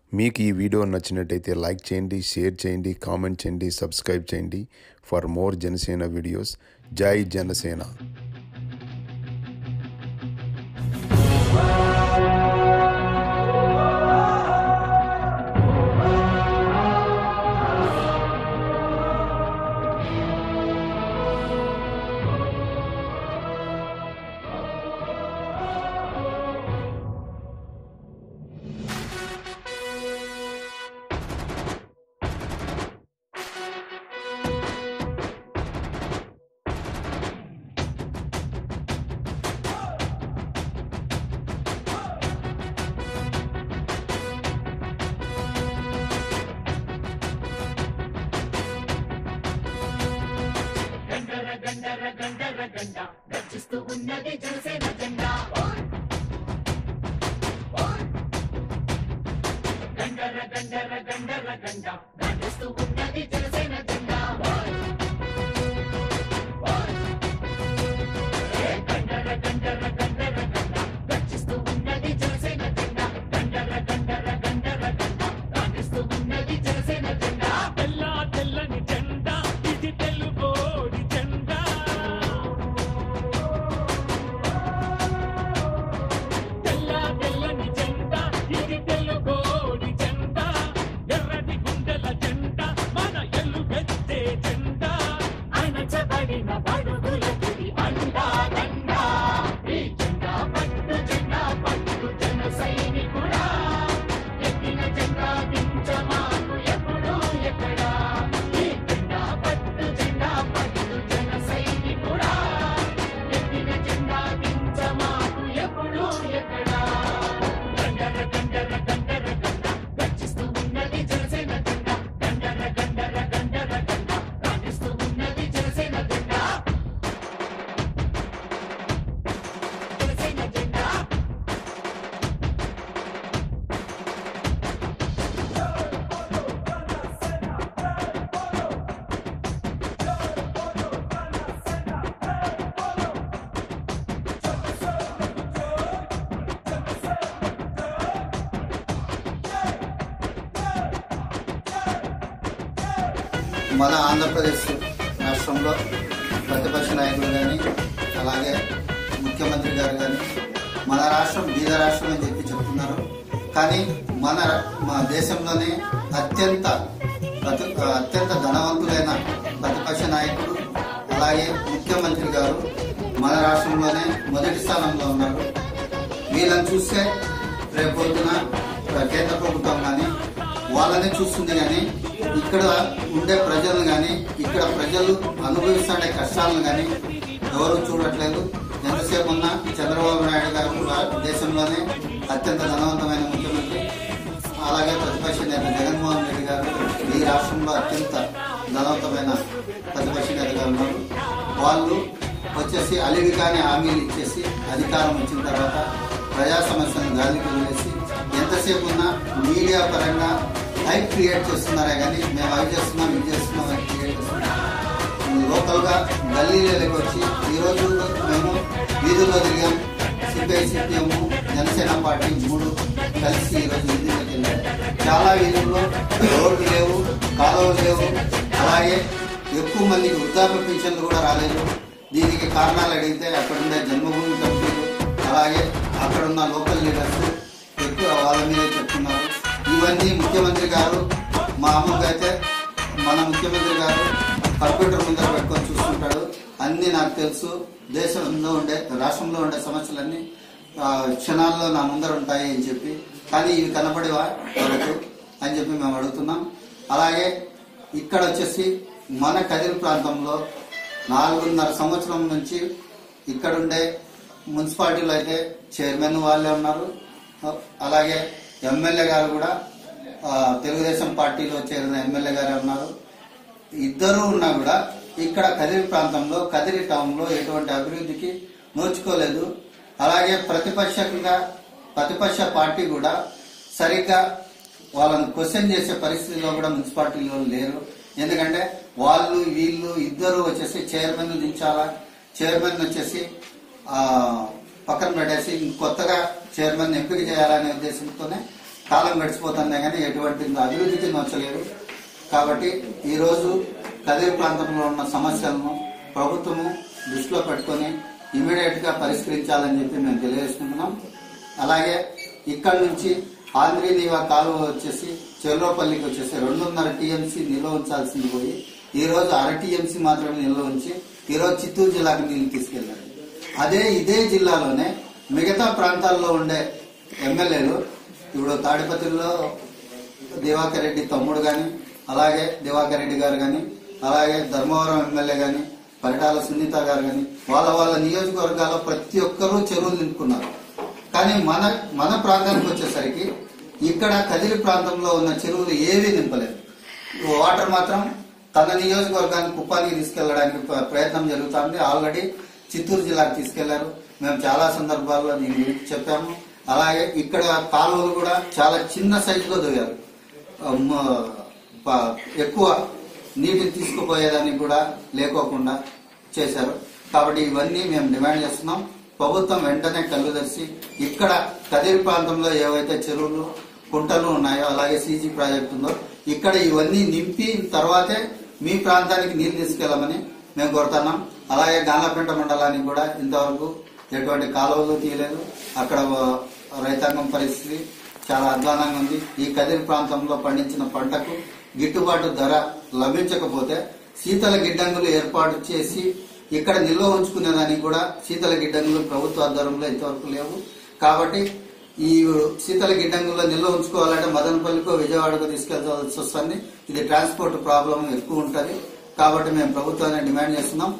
మీకు ఈ వీడియో నచ్చినట్టయితే లైక్ చేయండి షేర్ చేయండి కామెంట్ చేయండి సబ్స్క్రైబ్ చేయండి ఫర్ మోర్ జనసేన వీడియోస్ జై జనసేన గండర గండర గండర గండ గర్జిస్తూ ఉన్నది జనసేన జెండా గండర గండర గండర గండ గర్జిస్తూ ఉన్నది జనసేన జెండా ఏ గండర గండర గండర గండ గర్జిస్తూ ఉన్నది జనసేన జెండా గండర గండర గండర గండ గర్జిస్తూ ఉన్నది జనసేన జెండా తెల్ల తెల్లని జెండా ఇది తెలుగోడి జెండా తెల్ల తెల్లని జెండా ఇది తెలుగోడి జెండా ఎర్రటి గుండెల జెండా మన ఎల్లుగెత్తే జెండా అణచబడిన బడుగులకు అండా దండా ఈ జెండా పట్టు జెండా పట్టు జన సైనికుడా ఎత్తిన జెండా దించమాకు ఎప్పుడు ఎక్కడ ఈ జెండా పట్టు జెండా పట్టు జన సైనికుడా ఎత్తిన జెండా దించమాకు ఎప్పుడు ఎక్కడ గండర గండర గండర గండ గర్జిస్తూ ఉన్నది జనసేన జెండా గండర గండర గండర గండ రాణిస్తూ ఉన్నది జనసేన జెండా జనసేన జెండా మన ఆంధ్రప్రదేశ్ రాష్ట్రంలో ప్రతిపక్ష నాయకులు కానీ అలాగే ముఖ్యమంత్రి గారు కానీ మన రాష్ట్రం బీద రాష్ట్రం అని చెప్పి చెప్తున్నారు కానీ మన మన దేశంలోనే అత్యంత ప్రతి అత్యంత ధనవంతులైన ప్రతిపక్ష నాయకుడు అలాగే ముఖ్యమంత్రి గారు మన రాష్ట్రంలోనే మొదటి స్థానంలో ఉన్నారు వీళ్ళని చూస్తే రేపొద్దున కేంద్ర ప్రభుత్వం కానీ వాళ్ళనే చూస్తుంది కానీ ఇక్కడ ఉండే ప్రజలను కానీ ఇక్కడ ప్రజలు అనుభవిస్తుండే కష్టాలను కానీ ఎవరు చూడట్లేదు ఎంతసేపు ఉన్నా చంద్రబాబు నాయుడు గారు రా- దేశంలోనే అత్యంత ధనవంతమైన ముఖ్యమంత్రి అలాగే ప్రతిపక్ష నేత జగన్మోహన్ రెడ్డి గారు ఈ రాష్ట్రంలో అత్యంత ధనవంతమైన ప్రతిపక్ష నేతగా ఉన్నారు వాళ్ళు వచ్చేసి అలివి కాని హామీలు ఇచ్చేసి అధికారం వచ్చిన తర్వాత ప్రజా సమస్యలను గాలికి వదిలేసి ఎంతసేపు ఉన్నా మీడియా పరంగా హైప్ క్రియేట్ చేస్తున్నారే కానీ మేము అవి చేస్తున్నాం ఇవి చేస్తున్నాం అని క్రియేట్ చేస్తున్నాం లోకల్గా గల్లీలోకి వచ్చి ఈరోజు మేము వీధుల్లో తిరిగాం సిపిఐ సిపిఎం జనసేన పార్టీ మూడు కలిసి ఈరోజు వీధుల్లోకి వెళ్ళాం చాలా వీధుల్లో రోడ్లు లేవు కాలువలు లేవు అలాగే ఎక్కువ మందికి వృద్ధాప్య పింఛన్లు కూడా రాలేదు దీనికి కారణాలు అడిగితే అక్కడుండే జన్మభూమి కంపెనీలు అలాగే అక్కడున్న లోకల్ లీడర్స్ ఎక్కువ వాళ్ళ మీద చెప్తున్నారు ఇవన్నీ ముఖ్యమంత్రి గారు మామూలుగా అయితే మన ముఖ్యమంత్రి గారు కంప్యూటర్ ముందర పెట్టుకొని చూస్తుంటాడు అన్ని నాకు తెలుసు దేశంలో ఉండే రాష్ట్రంలో ఉండే సమస్యలన్నీ ఆ, క్షణాల్లో నా ముందర ఉంటాయి అని చెప్పి కానీ ఇవి కనపడేవా వాళ్ళకు అని చెప్పి మేము అడుగుతున్నాం అలాగే ఇక్కడ వచ్చేసి మన కదిరి ప్రాంతంలో నాలుగున్నర సంవత్సరం నుంచి ఇక్కడుండే మున్సిపాలిటీలో అయితే చైర్మన్ వాళ్ళే ఉన్నారు అలాగే ఎమ్మెల్యే గారు కూడా ఆ, తెలుగుదేశం పార్టీలో చేరిన ఎమ్మెల్యే గారే ఉన్నారు ఇద్దరు ఉన్నా కూడా ఇక్కడ కదిరి ప్రాంతంలో కదిరి టౌన్ లో ఎటువంటి అభివృద్ధికి నోచుకోలేదు అలాగే ప్రతిపక్షంగా ప్రతిపక్ష పార్టీ కూడా సరిగ్గా వాళ్ళని క్వశ్చన్ చేసే పరిస్థితిలో కూడా మున్సిపాలిటీలో లేరు ఎందుకంటే వాళ్ళు వీళ్ళు ఇద్దరు వచ్చేసి చైర్మన్ దించాలా చైర్మన్ వచ్చేసి ఆ, పక్కన పెట్టేసి కొత్తగా చైర్మన్ ఎంపిక చేయాలనే ఉద్దేశంతోనే కాలం గడిచిపోతుందే కానీ ఎటువంటి అభివృద్ధికి నచ్చలేదు కాబట్టి ఈరోజు కదిరి ప్రాంతంలో ఉన్న సమస్యలను ప్రభుత్వము దృష్టిలో పెట్టుకొని ఇమీడియట్ గా పరిష్కరించాలని చెప్పి మేము తెలియజేసుకుంటున్నాం అలాగే ఇక్కడ నుంచి ఆంధ్రీనీవా కాలువ వచ్చేసి చెర్లోపల్లికి వచ్చేసి రెండున్నర టీఎంసీ నిల్వ ఉంచాల్సింది పోయి ఈ రోజు అర టీఎంసీ మాత్రమే నిల్వ ఉంచి ఈ రోజు చిత్తూరు జిల్లాకు నీళ్లు తీసుకెళ్లారు అదే ఇదే జిల్లాలోనే మిగతా ప్రాంతాల్లో ఉండే ఎమ్మెల్యేలు ఇప్పుడు తాడిపత్రిలో దివాకర్ రెడ్డి తమ్ముడు గాని అలాగే దివాకర్ రెడ్డి గారు గాని అలాగే ధర్మవరం ఎమ్మెల్యే గాని పరిటాల సునీత గారు గాని వాళ్ళ వాళ్ళ నియోజకవర్గాల్లో ప్రతి ఒక్కరూ చెరువులు నింపుకున్నారు కానీ మన మన ప్రాంతానికి వచ్చేసరికి ఇక్కడ కదిరి ప్రాంతంలో ఉన్న చెరువులు ఏవీ నింపలేదు వాటర్ మాత్రం తన నియోజకవర్గానికి కుప్పానికి తీసుకెళ్లడానికి ప్ర- ప్రయత్నం జరుగుతుంది ఆల్రెడీ చిత్తూరు జిల్లాకు తీసుకెళ్లారు మేము చాలా సందర్భాల్లో దీని గురించి చెప్పాము అలాగే ఇక్కడ కాలువలు కూడా చాలా చిన్న సైజులో దిగారు మ- ప- ఎక్కువ నీటిని తీసుకుపోయేదానికి కూడా లేకోకుండా చేశారు కాబట్టి ఇవన్నీ మేము డిమాండ్ చేస్తున్నాం ప్రభుత్వం వెంటనే కళ్ళు తెరిచి ఇక్కడ కదిరి ప్రాంతంలో ఏవైతే చెరువులు కుంటలు ఉన్నాయో అలాగే సీజీ ప్రాజెక్ట్ ఉందో ఇక్కడ ఇవన్నీ నింపి తర్వాతే మీ ప్రాంతానికి నీళ్లు తీసుకెళ్లమని మేము కోరుతున్నాం అలాగే గానపేట మండలానికి కూడా ఇంతవరకు ఎటువంటి కాలువలు తీయలేదు అక్కడ రైతాంగం పరిస్థితి చాలా అధ్వానంగా ఉంది ఈ కదిరి ప్రాంతంలో పండించిన పంటకు గిట్టుబాటు ధర లభించకపోతే శీతల గిడ్డంగులు ఏర్పాటు చేసి ఇక్కడ నిల్వ ఉంచుకునేదానికి కూడా శీతల గిడ్డంగులు ప్రభుత్వ ఆధ్వర్యంలో ఇంతవరకు లేవు కాబట్టి ఈ శీతల గిడ్డంగుల్లో నిల్వ ఉంచుకోవాలంటే మదనపల్లికో విజయవాడకో తీసుకెళ్లాల్సి వస్తుంది ఇది ట్రాన్స్పోర్ట్ ప్రాబ్లం ఎక్కువ ఉంటది కాబట్టి మేము ప్రభుత్వాన్ని డిమాండ్ చేస్తున్నాం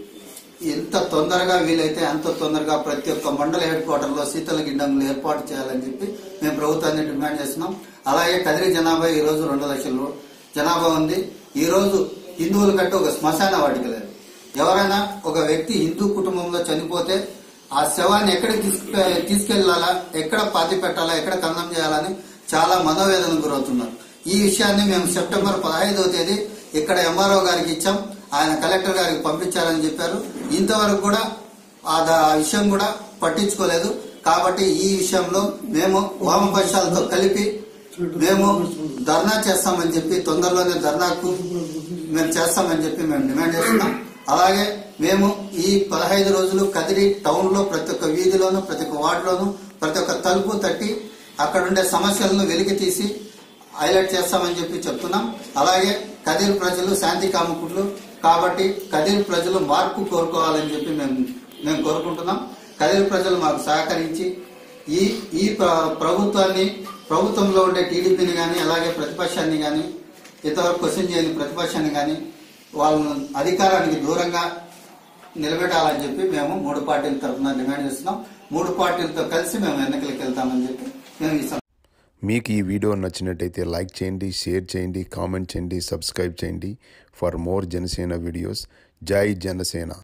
ఎంత తొందరగా వీలైతే అంత తొందరగా ప్రతి ఒక్క మండల హెడ్ క్వార్టర్ లో శీతల గిడ్డంగులు ఏర్పాటు చేయాలని చెప్పి మేము ప్రభుత్వాన్ని డిమాండ్ చేస్తున్నాం అలాగే కదిరి జనాభా ఈ రోజు రెండు లక్షలు జనాభా ఉంది ఈ రోజు హిందువుల కంటే ఒక శ్మశాన వాటిక లేదు ఎవరైనా ఒక వ్యక్తి హిందూ కుటుంబంలో చనిపోతే ఆ శవాన్ని ఎక్కడికి తీసుకు తీసుకెళ్లాలా ఎక్కడ పాతి పెట్టాలా ఎక్కడ కందం చేయాలని చాలా మనోవేదన గురవుతున్నారు ఈ విషయాన్ని మేము సెప్టెంబర్ పదహైదవ తేదీ ఇక్కడ ఎంఆర్ఓ గారికి ఇచ్చాం ఆయన కలెక్టర్ గారికి పంపించారని చెప్పారు ఇంతవరకు కూడా ఆ ద- ఆ విషయం కూడా పట్టించుకోలేదు కాబట్టి ఈ విషయంలో మేము వామపక్షాలతో కలిపి మేము ధర్నా చేస్తామని చెప్పి తొందరలోనే ధర్నాకు మేము చేస్తామని చెప్పి మేము డిమాండ్ చేస్తున్నాం అలాగే మేము ఈ పదహైదు రోజులు కదిరి టౌన్ లో ప్రతి ఒక్క వీధిలోను ప్రతి ఒక్క వార్డులోను ప్రతి ఒక్క తలుపు తట్టి అక్కడ ఉండే సమస్యలను వెలికి తీసి హైలైట్ చేస్తామని చెప్పి చెప్తున్నాం అలాగే కదిరి ప్రజలు శాంతి కాముకులు కాబట్టి కదిరి ప్రజలు మార్పు కోరుకోవాలని చెప్పి మేము మేము కోరుకుంటున్నాం కదిరి ప్రజలు మాకు సహకరించి ఈ ఈ ప్ర- ప్రభుత్వాన్ని ప్రభుత్వంలో ఉండే టీడీపీని కానీ అలాగే ప్రతిపక్షాన్ని కానీ ఇంతవరకు క్వశ్చన్ చేయని ప్రతిపక్షాన్ని కానీ వాళ్ళను అధికారానికి దూరంగా నిలబెట్టాలని చెప్పి మేము మూడు పార్టీల తరఫున డిమాండ్ చేస్తున్నాం మూడు పార్టీలతో కలిసి మేము ఎన్నికలకు వెళ్తామని చెప్పి మేము ఈ సం- మీకు ఈ వీడియో నచ్చినట్టయితే లైక్ చేయండి షేర్ చేయండి కామెంట్ చేయండి సబ్స్క్రైబ్ చేయండి ఫర్ మోర్ జనసేన వీడియోస్ జై జనసేన